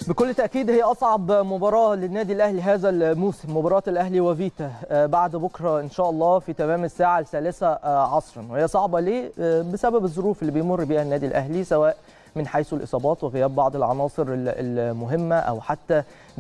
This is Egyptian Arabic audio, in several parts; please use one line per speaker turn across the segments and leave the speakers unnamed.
بكل تأكيد هي أصعب مباراة للنادي الأهلي هذا الموسم مباراة الأهلي وفيتا بعد بكرة إن شاء الله في تمام الساعة الثالثة عصرا وهي صعبة ليه؟ بسبب الظروف اللي بيمر بها النادي الأهلي سواء من حيث الإصابات وغياب بعض العناصر المهمة أو حتى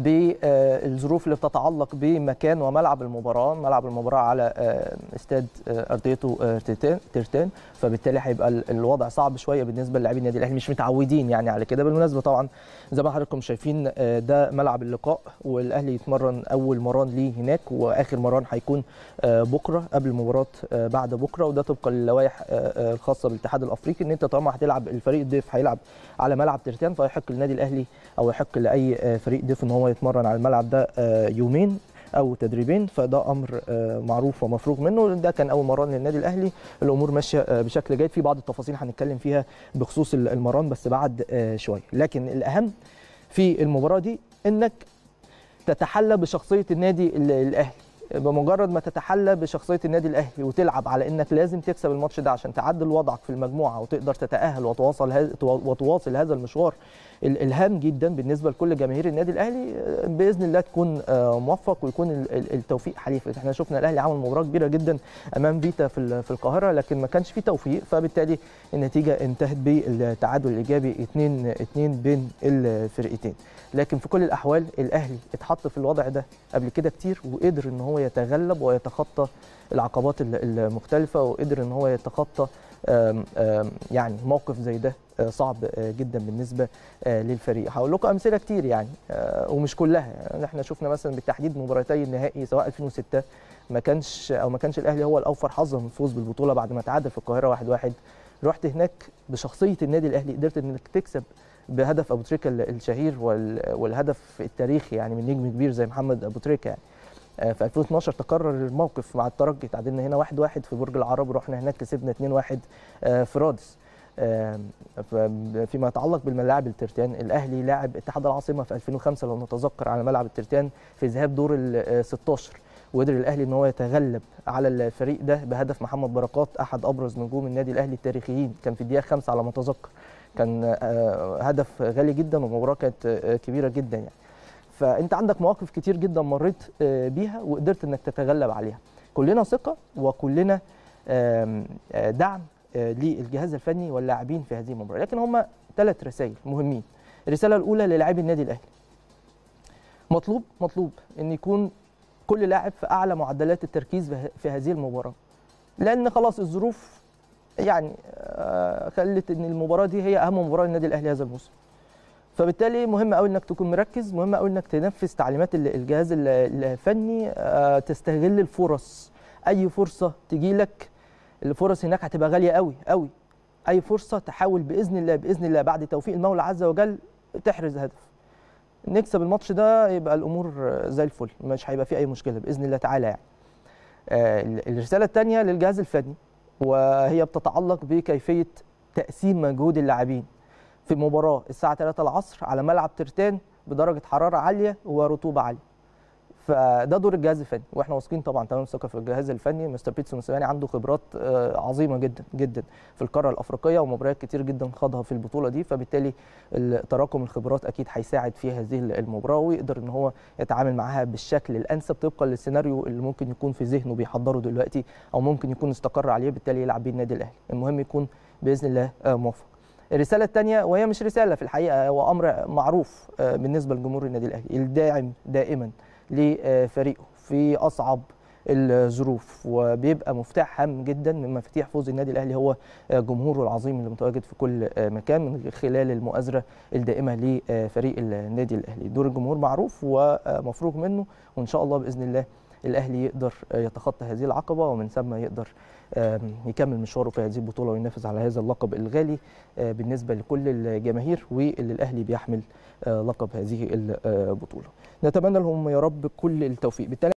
بالظروف اللي بتتعلق بمكان وملعب المباراة ملعب المباراة على استاد أرضيته ترتان فبالتالي هيبقى الوضع صعب شوية بالنسبة للاعبين النادي الأهلي مش متعودين يعني على كده بالمناسبة طبعا زي ما حضراتكم شايفين ده ملعب اللقاء والأهلي يتمرن أول مران ليه هناك وآخر مران هيكون بكرة قبل مباراة بعد بكرة وده طبقا للوائح الخاصة بالاتحاد الأفريقي إن أنت طالما هتلعب الفريق الضيف هيلعب على ملعب ترتان فيحق للنادي الأهلي أو يحق لأي فريق ضيف إن هو يتمرن على الملعب ده يومين او تدريبين فده امر معروف ومفروغ منه ده كان اول مران للنادي الاهلي الامور ماشيه بشكل جيد في بعض التفاصيل هنتكلم فيها بخصوص المران بس بعد شويه لكن الاهم في المباراه دي انك تتحلى بشخصيه النادي الاهلي بمجرد ما تتحلى بشخصيه النادي الاهلي وتلعب على انك لازم تكسب الماتش ده عشان تعدل وضعك في المجموعه وتقدر تتاهل وتواصل هذا وتواصل هذا المشوار الهام جدا بالنسبه لكل جماهير النادي الاهلي باذن الله تكون موفق ويكون التوفيق حليف احنا شفنا الاهلي عمل مباراه كبيره جدا امام فيتا في في القاهره لكن ما كانش في توفيق فبالتالي النتيجه انتهت بالتعادل الايجابي 2 2 بين الفرقتين لكن في كل الاحوال الاهلي اتحط في الوضع ده قبل كده كتير وقدر ان هو يتغلب ويتخطى العقبات المختلفه وقدر ان هو يتخطى آم آم يعني موقف زي ده صعب جدا بالنسبه للفريق هقول لكم امثله كتير يعني ومش كلها يعني احنا شفنا مثلا بالتحديد مباراتي النهائي سواء 2006 ما كانش او ما كانش الاهلي هو الاوفر حظا في الفوز بالبطوله بعد ما تعادل في القاهره 1-1 رحت هناك بشخصيه النادي الاهلي قدرت انك تكسب بهدف ابو تريكه الشهير والهدف التاريخي يعني من نجم كبير زي محمد ابو تريكه يعني في 2012 تكرر الموقف مع الترجي تعادلنا هنا 1-1 واحد واحد في برج العرب ورحنا هناك كسبنا 2-1 في رادس فيما يتعلق بالملاعب الترتان الاهلي لاعب اتحاد العاصمه في 2005 لو نتذكر على ملعب الترتان في ذهاب دور ال 16 وقدر الاهلي ان هو يتغلب على الفريق ده بهدف محمد بركات احد ابرز نجوم النادي الاهلي التاريخيين كان في الدقيقه 5 على ما اتذكر كان هدف غالي جدا والمباراه كانت كبيره جدا يعني فانت عندك مواقف كتير جدا مريت بيها وقدرت انك تتغلب عليها كلنا ثقه وكلنا دعم للجهاز الفني واللاعبين في هذه المباراه لكن هم ثلاث رسائل مهمين الرساله الاولى للاعبي النادي الاهلي مطلوب مطلوب ان يكون كل لاعب في اعلى معدلات التركيز في هذه المباراه لان خلاص الظروف يعني خلت ان المباراه دي هي اهم مباراه للنادي الاهلي هذا الموسم فبالتالي مهم قوي انك تكون مركز مهم قوي انك تنفذ تعليمات الجهاز الفني تستغل الفرص اي فرصه تجي لك الفرص هناك هتبقى غاليه قوي قوي اي فرصه تحاول باذن الله باذن الله بعد توفيق المولى عز وجل تحرز هدف نكسب الماتش ده يبقى الامور زي الفل مش هيبقى فيه اي مشكله باذن الله تعالى يعني الرساله الثانيه للجهاز الفني وهي بتتعلق بكيفيه تقسيم مجهود اللاعبين في مباراه الساعه 3 العصر على ملعب ترتان بدرجه حراره عاليه ورطوبه عاليه فده دور الجهاز الفني واحنا واثقين طبعا تمام الثقه في الجهاز الفني مستر بيتسو موسيماني عنده خبرات عظيمه جدا جدا في القاره الافريقيه ومباريات كتير جدا خاضها في البطوله دي فبالتالي تراكم الخبرات اكيد هيساعد في هذه المباراه ويقدر ان هو يتعامل معاها بالشكل الانسب طبقا للسيناريو اللي ممكن يكون في ذهنه بيحضره دلوقتي او ممكن يكون استقر عليه بالتالي يلعب بيه النادي الاهلي المهم يكون باذن الله موفق الرساله الثانيه وهي مش رساله في الحقيقه هو امر معروف بالنسبه لجمهور النادي الاهلي الداعم دائما لفريقه في اصعب الظروف وبيبقى مفتاح هام جدا من مفاتيح فوز النادي الاهلي هو جمهوره العظيم اللي متواجد في كل مكان من خلال المؤازره الدائمه لفريق النادي الاهلي دور الجمهور معروف ومفروغ منه وان شاء الله باذن الله الاهلي يقدر يتخطى هذه العقبه ومن ثم يقدر يكمل مشواره في هذه البطوله وينافس على هذا اللقب الغالي بالنسبه لكل الجماهير واللي الاهلي بيحمل لقب هذه البطوله نتمنى لهم يا رب كل التوفيق بالتالي